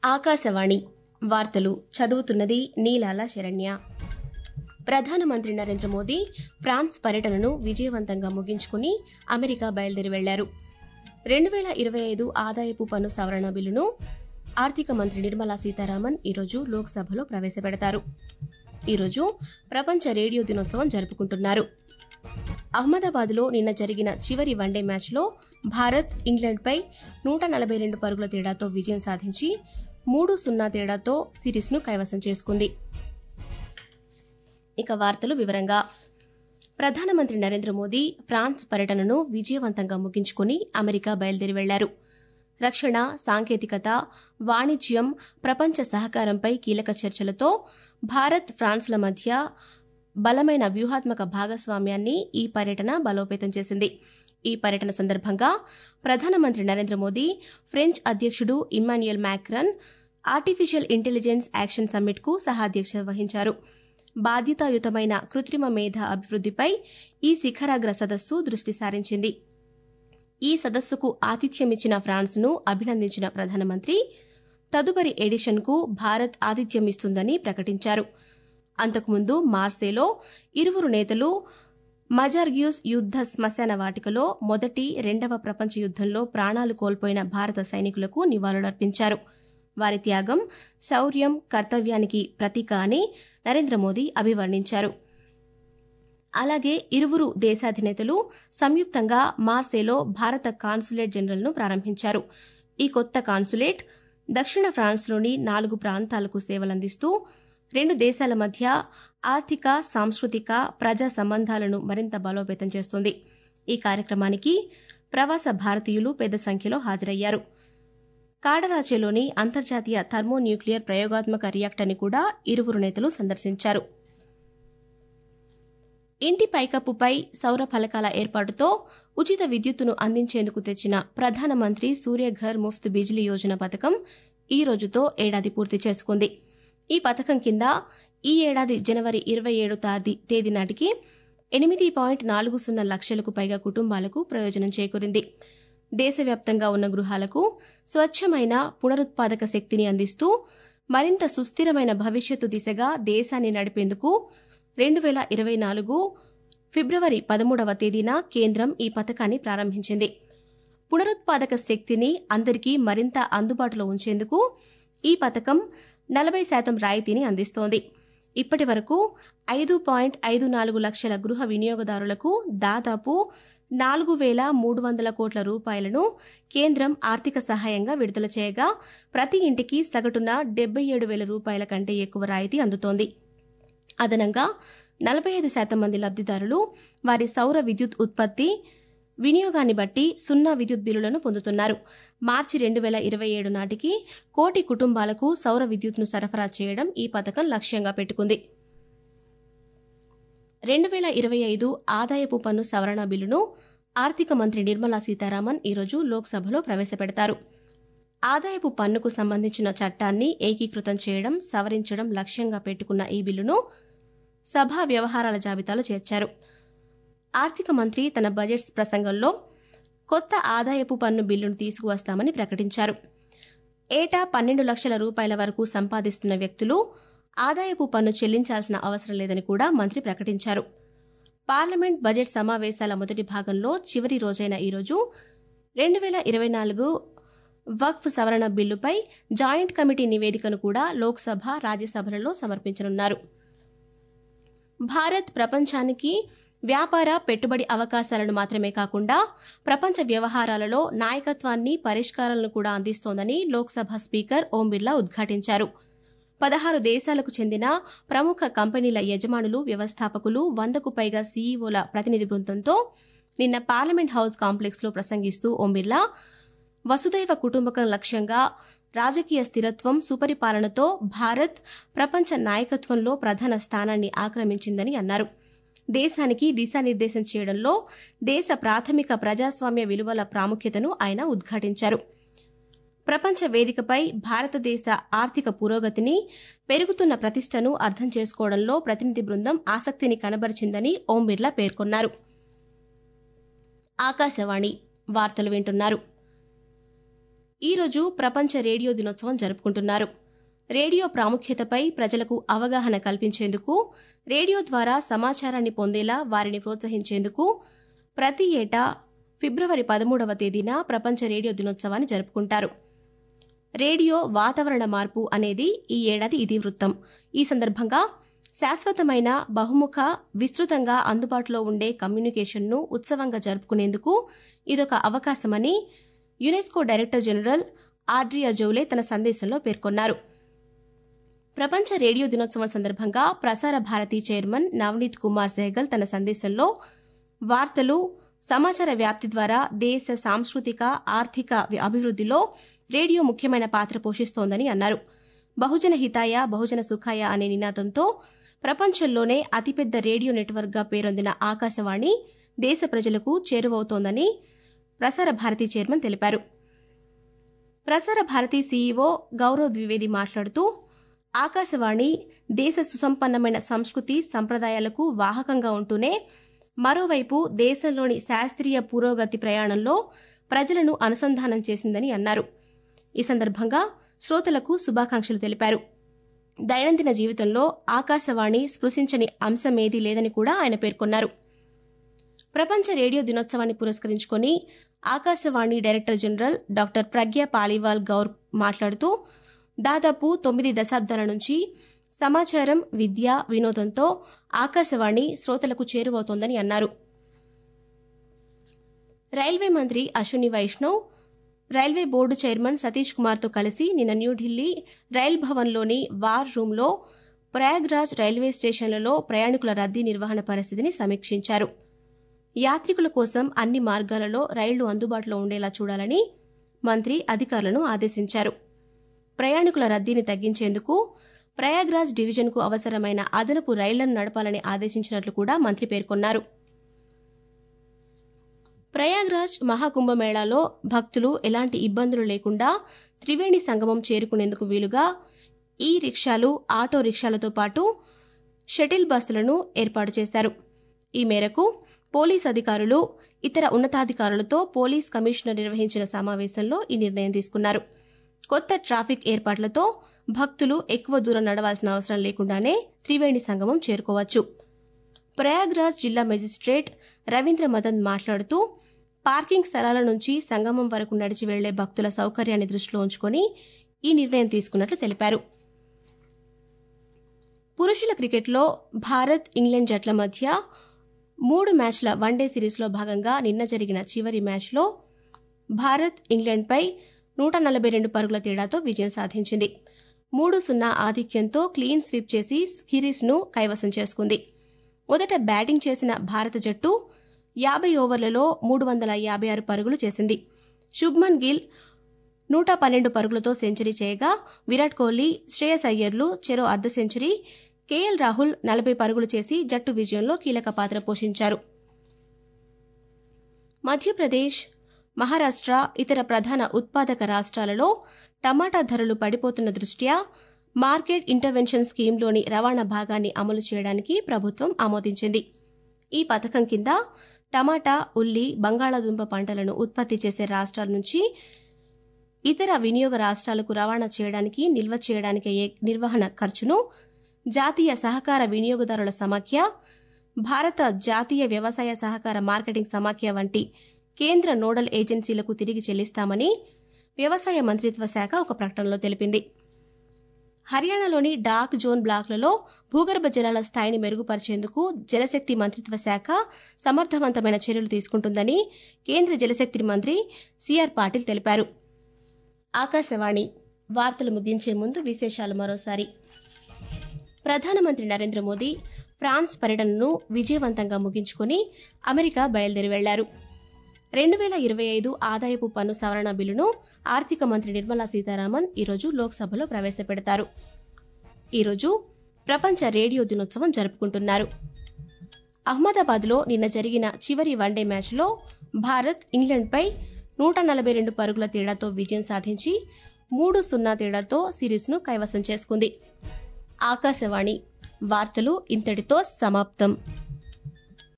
ఆకాశవాణి వార్తలు చదువుతున్నది నీలాల శరణ్య ప్రధానమంత్రి నరేంద్ర మోదీ ఫ్రాన్స్ పర్యటనను విజయవంతంగా ముగించుకుని అమెరికా బయలుదేరి వెళ్లారు రెండు వేల ఇరవై ఐదు ఆదాయపు పన్ను సవరణ బిల్లును ఆర్థిక మంత్రి నిర్మలా సీతారామన్ ఈరోజు లోక్సభలో ప్రవేశపెడతారు ఈరోజు ప్రపంచ రేడియో దినోత్సవం జరుపుకుంటున్నారు అహ్మదాబాద్లో నిన్న జరిగిన చివరి వన్డే మ్యాచ్లో భారత్ ఇంగ్లాండ్పై నూట నలభై రెండు పరుగుల తేడాతో విజయం సాధించి మూడు సున్నా తేడాతో సిరీస్ను కైవసం చేసుకుంది ఇక వార్తలు వివరంగా ప్రధానమంత్రి నరేంద్ర మోదీ ఫ్రాన్స్ పర్యటనను విజయవంతంగా ముగించుకుని అమెరికా బయలుదేరి వెళ్లారు రక్షణ సాంకేతికత వాణిజ్యం ప్రపంచ సహకారంపై కీలక చర్చలతో భారత్ ఫ్రాన్స్ల మధ్య బలమైన వ్యూహాత్మక భాగస్వామ్యాన్ని ఈ పర్యటన బలోపేతం చేసింది ఈ పర్యటన సందర్భంగా ప్రధానమంత్రి నరేంద్ర మోదీ ఫ్రెంచ్ అధ్యక్షుడు Emmanuel Macron artificial intelligence action సమ్మిట్కు సహాధ్యక్షత వహించారు బాధ్యతాయుతమైన కృత్రిమ మేధ అభివృద్దిపై ఈ శిఖరాగ్ర సదస్సు దృష్టి సారించింది ఈ సదస్సుకు ఆతిథ్యమిచ్చిన ఫ్రాన్స్ను అభినందించిన ప్రధానమంత్రి తదుపరి ఎడిషన్కు భారత్ ఆతిథ్యమిస్తుందని ప్రకటించారు అంతకుముందు మార్సేలో ఇరువురు నేతలు మజార్గ్యూస్ యుద్ద శ్మశాన వాటికలో మొదటి రెండవ ప్రపంచ యుద్దంలో ప్రాణాలు కోల్పోయిన భారత సైనికులకు నివాళులర్పించారు వారి త్యాగం శౌర్యం కర్తవ్యానికి ప్రతీక అని నరేంద్ర మోదీ అభివర్ణించారు అలాగే ఇరువురు దేశాధినేతలు సంయుక్తంగా మార్సేలో భారత కాన్సులేట్ జనరల్ను ప్రారంభించారు ఈ కొత్త కాన్సులేట్ దక్షిణ ఫ్రాన్స్లోని నాలుగు ప్రాంతాలకు సేవలందిస్తూ రెండు దేశాల మధ్య ఆర్థిక సాంస్కృతిక ప్రజా సంబంధాలను మరింత బలోపేతం చేస్తుంది ఈ కార్యక్రమానికి ప్రవాస భారతీయులు పెద్ద సంఖ్యలో హాజరయ్యారు కాడరాచేలోని అంతర్జాతీయ థర్మోన్యూక్లియర్ ప్రయోగాత్మక రియాక్టర్ని కూడా ఇరువురు నేతలు సందర్శించారు ఇంటి పైకప్పుపై సౌర ఫలకాల ఏర్పాటుతో ఉచిత విద్యుత్తును అందించేందుకు తెచ్చిన ప్రధానమంత్రి సూర్యఘర్ ముఫ్త్ బిజిలీ యోజన పథకం ఈ రోజుతో ఏడాది పూర్తి చేసుకుంది ఈ పథకం కింద ఈ ఏడాది జనవరి ఇరవై ఏడు తేదీ నాటికి ఎనిమిది పాయింట్ నాలుగు సున్నా లక్షలకు పైగా కుటుంబాలకు ప్రయోజనం చేకూరింది దేశవ్యాప్తంగా ఉన్న గృహాలకు స్వచ్ఛమైన పునరుత్పాదక శక్తిని అందిస్తూ మరింత సుస్థిరమైన భవిష్యత్తు దిశగా దేశాన్ని నడిపేందుకు రెండు వేల ఇరవై నాలుగు ఫిబ్రవరి పదమూడవ తేదీన కేంద్రం ఈ పథకాన్ని ప్రారంభించింది పునరుత్పాదక శక్తిని అందరికీ మరింత అందుబాటులో ఉంచేందుకు ఈ పథకం నలభై శాతం రాయితీని అందిస్తోంది ఇప్పటి వరకు ఐదు పాయింట్ ఐదు నాలుగు లక్షల గృహ వినియోగదారులకు దాదాపు నాలుగు వేల మూడు వందల కోట్ల రూపాయలను కేంద్రం ఆర్థిక సహాయంగా విడుదల చేయగా ప్రతి ఇంటికి సగటున డెబ్బై ఏడు వేల రూపాయల కంటే ఎక్కువ రాయితీ అందుతోంది అదనంగా నలభై ఐదు శాతం మంది లబ్దిదారులు వారి సౌర విద్యుత్ ఉత్పత్తి వినియోగాన్ని బట్టి సున్నా విద్యుత్ బిల్లులను పొందుతున్నారు మార్చి రెండు వేల ఇరవై ఏడు నాటికి కోటి కుటుంబాలకు సౌర విద్యుత్ను సరఫరా చేయడం ఈ పథకం లక్ష్యంగా పెట్టుకుంది రెండు వేల ఇరవై ఐదు ఆదాయపు పన్ను సవరణ బిల్లును ఆర్థిక మంత్రి నిర్మలా సీతారామన్ ఈరోజు లోక్సభలో ప్రవేశపెడతారు ఆదాయపు పన్నుకు సంబంధించిన చట్టాన్ని ఏకీకృతం చేయడం సవరించడం లక్ష్యంగా పెట్టుకున్న ఈ బిల్లును సభా వ్యవహారాల జాబితాలో చేర్చారు ఆర్థిక మంత్రి తన బడ్జెట్ ప్రసంగంలో కొత్త ఆదాయపు పన్ను బిల్లును తీసుకువస్తామని ప్రకటించారు ఏటా పన్నెండు లక్షల రూపాయల వరకు సంపాదిస్తున్న వ్యక్తులు ఆదాయపు పన్ను చెల్లించాల్సిన అవసరం లేదని కూడా మంత్రి ప్రకటించారు పార్లమెంట్ బడ్జెట్ సమావేశాల మొదటి భాగంలో చివరి రోజైన ఈరోజు రెండు వేల ఇరవై నాలుగు వక్ఫ్ సవరణ బిల్లుపై జాయింట్ కమిటీ నివేదికను కూడా లోక్సభ రాజ్యసభలలో సమర్పించనున్నారు భారత్ ప్రపంచానికి వ్యాపార పెట్టుబడి అవకాశాలను మాత్రమే కాకుండా ప్రపంచ వ్యవహారాలలో నాయకత్వాన్ని పరిష్కారాలను కూడా అందిస్తోందని లోక్సభ స్పీకర్ ఓం బిర్లా ఉద్ఘాటించారు పదహారు దేశాలకు చెందిన ప్రముఖ కంపెనీల యజమానులు వ్యవస్థాపకులు వందకు పైగా సీఈఓల ప్రతినిధి బృందంతో నిన్న పార్లమెంట్ హౌస్ కాంప్లెక్స్లో ప్రసంగిస్తూ ఓం బిర్లా వసుదైవ కుటుంబకం లక్ష్యంగా రాజకీయ స్థిరత్వం సుపరిపాలనతో భారత్ ప్రపంచ నాయకత్వంలో ప్రధాన స్థానాన్ని ఆక్రమించిందని అన్నారు దేశానికి దిశానిర్దేశం చేయడంలో దేశ ప్రాథమిక ప్రజాస్వామ్య విలువల ప్రాముఖ్యతను ఆయన ఉద్ఘాటించారు ప్రపంచ వేదికపై భారతదేశ ఆర్థిక పురోగతిని పెరుగుతున్న ప్రతిష్టను అర్థం చేసుకోవడంలో ప్రతినిధి బృందం ఆసక్తిని కనబరిచిందని ఓం బిర్లా పేర్కొన్నారు ఆకాశవాణి వార్తలు వింటున్నారు ఈరోజు ప్రపంచ రేడియో దినోత్సవం జరుపుకుంటున్నారు రేడియో ప్రాముఖ్యతపై ప్రజలకు అవగాహన కల్పించేందుకు రేడియో ద్వారా సమాచారాన్ని పొందేలా వారిని ప్రోత్సహించేందుకు ప్రతి ఏటా ఫిబ్రవరి పదమూడవ తేదీన ప్రపంచ రేడియో దినోత్సవాన్ని జరుపుకుంటారు రేడియో వాతావరణ మార్పు అనేది ఈ ఏడాది ఇతివృత్తం ఈ సందర్భంగా శాశ్వతమైన బహుముఖ విస్తృతంగా అందుబాటులో ఉండే కమ్యూనికేషన్ను ఉత్సవంగా జరుపుకునేందుకు ఇదొక అవకాశమని UNESCO director general Audrey Azoulay తన సందేశంలో పేర్కొన్నారు ప్రపంచ రేడియో దినోత్సవం సందర్భంగా ప్రసార భారతి చైర్మన్ నవనీత్ కుమార్ సెహగల్ తన సందేశంలో వార్తలు సమాచార వ్యాప్తి ద్వారా దేశ సాంస్కృతిక ఆర్థిక అభివృద్ధిలో రేడియో ముఖ్యమైన పాత్ర పోషిస్తోందని అన్నారు బహుజన హితాయ బహుజన సుఖాయ అనే నినాదంతో ప్రపంచంలోనే అతిపెద్ద రేడియో నెట్వర్క్గా పేరొందిన ఆకాశవాణి దేశ ప్రజలకు చేరువవుతోందని ప్రసార భారతి చైర్మన్ తెలిపారు ప్రసార భారతి సీఈఓ గౌరవ్ ద్వివేది మాట్లాడుతూ ఆకాశవాణి దేశ సుసంపన్నమైన సంస్కృతి సంప్రదాయాలకు వాహకంగా ఉంటూనే మరోవైపు దేశంలోని శాస్త్రీయ పురోగతి ప్రయాణంలో ప్రజలను అనుసంధానం చేసిందని అన్నారు ఈ సందర్భంగా శ్రోతలకు శుభాకాంక్షలు తెలిపారు దైనందిన జీవితంలో ఆకాశవాణి స్పృశించని అంశమేదీ లేదని కూడా ఆయన పేర్కొన్నారు ప్రపంచ రేడియో దినోత్సవాన్ని పురస్కరించుకొని Akashvani director general doctor Pragya Paliwal Gaur మాట్లాడుతూ దాదాపు తొమ్మిది దశాబ్దాల నుంచి సమాచారం విద్య వినోదంతో ఆకాశవాణి శ్రోతలకు చేరువవుతోందని అన్నారు రైల్వే మంత్రి Ashwini Vaishnaw railway board chairman Satish కుమార్తో కలిసి నిన్న న్యూఢిల్లీ రైల్ భవన్లోని వార్ రూంలో ప్రయాగ్రాజ్ రైల్వే స్టేషన్లలో ప్రయాణికుల రద్దీ నిర్వహణ పరిస్థితిని సమీక్షించారు యాత్రికుల కోసం అన్ని మార్గాలలో రైళ్లు అందుబాటులో ఉండేలా చూడాలని మంత్రి అధికారులను ఆదేశించారు ప్రయాణికుల రద్దీని తగ్గించేందుకు ప్రయాగ్రాజ్ డివిజన్కు అవసరమైన అదనపు రైళ్లను నడపాలని ఆదేశించినట్లు కూడా మంత్రి పేర్కొన్నారు ప్రయాగ్రాజ్ మహాకుంభమేళాలో భక్తులు ఎలాంటి ఇబ్బందులు లేకుండా త్రివేణి సంగమం చేరుకునేందుకు వీలుగా ఈ రిక్షాలు ఆటో రిక్షాలతో పాటు షటిల్ బస్సులను ఏర్పాటు చేశారు ఈ మేరకు పోలీస్ అధికారులు ఇతర ఉన్నతాధికారులతో పోలీస్ కమిషనర్ నిర్వహించిన సమావేశంలో ఈ నిర్ణయం తీసుకున్నారు కొత్త ట్రాఫిక్ ఏర్పాట్లతో భక్తులు ఎక్కువ దూరం నడవాల్సిన అవసరం లేకుండానే త్రివేణి సంగమం చేరుకోవచ్చు ప్రయాగ్రాజ్ జిల్లా మెజిస్ట్రేట్ రవీంద్ర మదన్ మాట్లాడుతూ పార్కింగ్ స్థలాల నుంచి సంగమం వరకు నడిచి వెళ్లే భక్తుల సౌకర్యాన్ని దృష్టిలో ఉంచుకొని ఈ నిర్ణయం తీసుకున్నట్లు తెలిపారు పురుషుల క్రికెట్లో భారత్ ఇంగ్లాండ్ జట్ల మధ్య మూడు మ్యాచ్ల వన్డే సిరీస్లో భాగంగా నిన్న జరిగిన చివరి మ్యాచ్లో భారత్ ఇంగ్లాండ్పై నూట నలభై రెండు పరుగుల తేడాతో విజయం సాధించింది మూడు సున్నా ఆధిక్యంతో క్లీన్ స్వీప్ చేసి సిరీస్ను కైవసం చేసుకుంది మొదట బ్యాటింగ్ చేసిన భారత జట్టు యాభై ఓవర్లలో మూడు వందల యాభై ఆరు పరుగులు చేసింది శుభ్మన్ గిల్ నూట పన్నెండు పరుగులతో సెంచరీ చేయగా విరాట్ కోహ్లీ శ్రేయస్ అయ్యర్లు చెరో అర్ధ సెంచరీ కేఎల్ రాహుల్ నలభై పరుగులు చేసి జట్టు విజయంలో కీలక పాత్ర పోషించారు మధ్యప్రదేశ్ మహారాష్ట్ర ఇతర ప్రధాన ఉత్పాదక రాష్ట్రాలలో టమాటా ధరలు పడిపోతున్న దృష్ట్యా మార్కెట్ ఇంటర్వెన్షన్ స్కీమ్లోని రవాణా భాగాన్ని అమలు చేయడానికి ప్రభుత్వం ఆమోదించింది ఈ పథకం కింద టమాటా ఉల్లి బంగాళాదుంప పంటలను ఉత్పత్తి చేసే రాష్ట్రాల నుంచి ఇతర వినియోగ రాష్ట్రాలకు రవాణా చేయడానికి నిల్వ చేయడానికి అయ్యే నిర్వహణ ఖర్చును జాతీయ సహకార వినియోగదారుల సమాఖ్య భారత జాతీయ వ్యవసాయ సహకార మార్కెటింగ్ సమాఖ్య వంటి కేంద్ర నోడల్ ఏజెన్సీలకు తిరిగి చెల్లిస్తామని వ్యవసాయ మంత్రిత్వ శాఖ ఒక ప్రకటనలో తెలిపింది హర్యానాలోని డాక్ జోన్ బ్లాక్లలో భూగర్భ జలాల స్థాయిని మెరుగుపరిచేందుకు జలశక్తి మంత్రిత్వ శాఖ సమర్థవంతమైన చర్యలు తీసుకుంటుందని కేంద్ర జలశక్తి మంత్రి సిఆర్ పాటిల్ తెలిపారు ఆకాశవాణి వార్తలు ముగించే ముందు విశేషాలు మరోసారి ప్రధానమంత్రి నరేంద్ర మోదీ ఫ్రాన్స్ పర్యటనను విజయవంతంగా ముగించుకుని అమెరికా బయలుదేరి వెళ్లారు రెండు వేల ఇరవై ఐదు ఆదాయపు పన్ను సవరణ బిల్లును ఆర్థిక మంత్రి నిర్మలా సీతారామన్ ఈరోజు లోక్సభలో ప్రవేశపెడతారు ఈరోజు ప్రపంచ రేడియో దినోత్సవం జరుపుకుంటున్నారు అహ్మదాబాద్లో నిన్న జరిగిన చివరి వన్డే మ్యాచ్లో భారత్ ఇంగ్లాండ్పై నూట నలభై రెండు పరుగుల తేడాతో విజయం సాధించి మూడు సున్నా తేడాతో సిరీస్ను కైవసం చేసుకుంది ఆకాశవాణి వార్తలు ఇంతటితో సమాప్తం